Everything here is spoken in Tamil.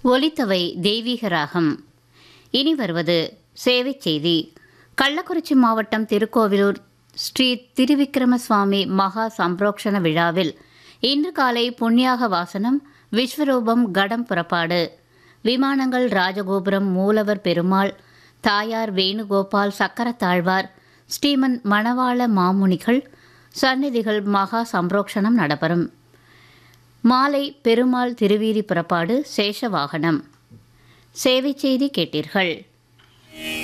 ஒலித்தவை தெய்வீக ராகம் இனி வருவது சேவைச் செய்தி கள்ளக்குறிச்சி மாவட்டம் திருக்கோவிலூர் ஸ்ரீ திருவிக்கிரம சுவாமி மகா சம்ரோக்ஷண விழாவில் இன்று காலை புண்ணியாக வாசனம் விஸ்வரூபம் கடம் புறப்பாடு விமானங்கள் ராஜகோபுரம் மூலவர் பெருமாள் தாயார் வேணுகோபால் சக்கரத்தாழ்வார் ஸ்ரீமன் மணவாள மாமுனிகள் சந்நிதிகள் மகா சம்ரோக்ஷணம் நடைபெறும் மாலை பெருமாள் திருவீதி புறப்பாடு சேஷ வாகனம் சேவை செய்தி கேட்டீர்கள்